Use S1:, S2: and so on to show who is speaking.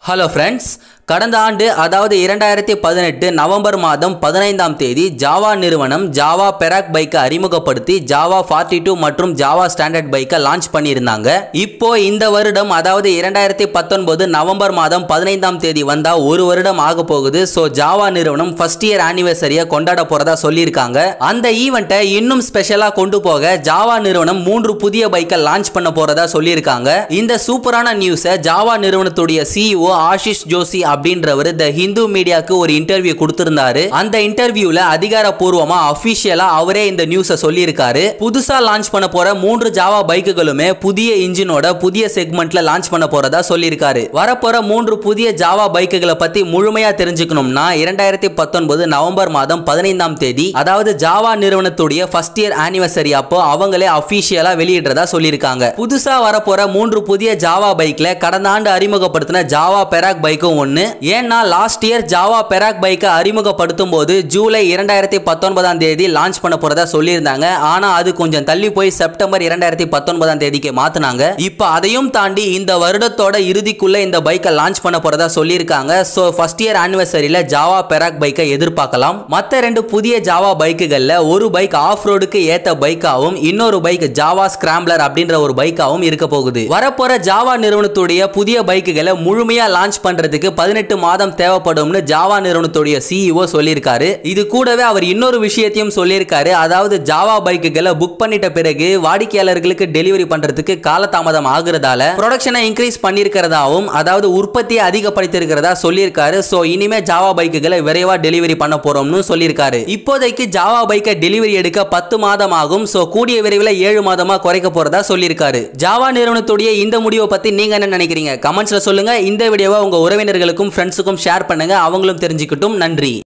S1: hello friends கடந்த ஆண்டு அதாவது இரண்டாயிரத்தி பதினெட்டு நவம்பர் மாதம் பதினைந்தாம் தேதி ஜாவா நிறுவனம் ஜாவா பெராக் பைக்கை அறிமுகப்படுத்தி ஜாவா ஃபார்ட்டி டூ மற்றும் ஜாவா ஸ்டாண்டர்ட் பைக்கை லான்ச் பண்ணியிருந்தாங்க இப்போ இந்த வருடம் அதாவது இரண்டாயிரத்தி பத்தொன்பது நவம்பர் மாதம் பதினைந்தாம் தேதி வந்தா ஒரு வருடம் ஆக போகுது ஸோ ஜாவா நிறுவனம் ஃபர்ஸ்ட் இயர் ஆனிவர்சரியை கொண்டாட போறதா சொல்லியிருக்காங்க அந்த ஈவெண்ட்டை இன்னும் ஸ்பெஷலா கொண்டு போக ஜாவா நிறுவனம் மூன்று புதிய பைக்கை லான்ச் பண்ண போறதா சொல்லியிருக்காங்க இந்த சூப்பரான நியூஸை ஜாவா நிறுவனத்துடைய சிஇஓ ஆஷிஷ் ஜோஷி அப்படின்றவர் த ஹிந்து மீடியாக்கு ஒரு இன்டர்வியூ கொடுத்திருந்தாரு அந்த இன்டர்வியூல அதிகாரப்பூர்வமா அபிஷியலா அவரே இந்த நியூஸை சொல்லியிருக்காரு புதுசா லான்ச் பண்ண போற மூன்று ஜாவா பைக்குகளுமே புதிய இன்ஜினோட புதிய செக்மெண்ட்ல லான்ச் பண்ண போறதா சொல்லியிருக்காரு வரப்போற மூன்று புதிய ஜாவா பைக்குகளை பத்தி முழுமையா தெரிஞ்சுக்கணும்னா இரண்டாயிரத்தி பத்தொன்பது நவம்பர் மாதம் பதினைந்தாம் தேதி அதாவது ஜாவா நிறுவனத்துடைய ஃபர்ஸ்ட் இயர் ஆனிவர்சரி அப்போ அவங்களே அபிஷியலா வெளியிடுறதா சொல்லியிருக்காங்க புதுசா வரப்போற மூன்று புதிய ஜாவா பைக்ல கடந்த ஆண்டு அறிமுகப்படுத்தின ஜாவா பெராக் பைக்கும் ஒன்னு ஏன்னா லாஸ்ட் இயர் ஜாவா பெராக் பைக்கை அறிமுகப்படுத்தும் போது ஜூலை இரண்டாயிரத்தி பத்தொன்பதாம் தேதி லான்ச் பண்ண போறதா சொல்லியிருந்தாங்க ஆனா அது கொஞ்சம் தள்ளி போய் செப்டம்பர் இரண்டாயிரத்தி பத்தொன்பதாம் தேதிக்கு மாத்தினாங்க இப்போ அதையும் தாண்டி இந்த வருடத்தோட இறுதிக்குள்ள இந்த பைக்கை லான்ச் பண்ண போறதா சொல்லியிருக்காங்க ஸோ ஃபர்ஸ்ட் இயர் ஆனிவர்சரியில ஜாவா பெராக் பைக்கை எதிர்பார்க்கலாம் மற்ற ரெண்டு புதிய ஜாவா பைக்குகள்ல ஒரு பைக் ஆஃப் ரோடுக்கு ஏத்த பைக்காவும் இன்னொரு பைக் ஜாவா ஸ்கிராம்ப்ளர் அப்படின்ற ஒரு பைக்காவும் இருக்க போகுது வரப்போற ஜாவா நிறுவனத்துடைய புதிய பைக்குகளை முழுமையா லான்ச் பண்றதுக்கு பதினெட்டு மாதம் தேவைப்படும்னு ஜாவா நிறுவனத்துடைய சிஇஓ சொல்லியிருக்காரு இது கூடவே அவர் இன்னொரு விஷயத்தையும் சொல்லியிருக்காரு அதாவது ஜாவா பைக்குகளை புக் பண்ணிட்ட பிறகு வாடிக்கையாளர்களுக்கு டெலிவரி பண்றதுக்கு காலதாமதம் ஆகுறதால ப்ரொடக்ஷனை இன்க்ரீஸ் பண்ணியிருக்கிறதாவும் அதாவது உற்பத்தியை அதிகப்படுத்தியிருக்கிறதா சொல்லியிருக்காரு ஸோ இனிமே ஜாவா பைக்குகளை விரைவா டெலிவரி பண்ண போறோம்னு சொல்லியிருக்காரு இப்போதைக்கு ஜாவா பைக்கை டெலிவரி எடுக்க பத்து மாதம் ஆகும் ஸோ கூடிய விரைவில் ஏழு மாதமா குறைக்க போறதா சொல்லியிருக்காரு ஜாவா நிறுவனத்துடைய இந்த முடிவை பத்தி நீங்க என்ன நினைக்கிறீங்க கமெண்ட்ஸ்ல சொல்லுங்க இந்த வீடியோவை உங்க உறவினர்களுக்கும் ஃப்ரெண்ட்ஸுக்கும் ஷேர் பண்ணுங்க அவங்களும் தெரிஞ்சுக்கிட்டும் நன்றி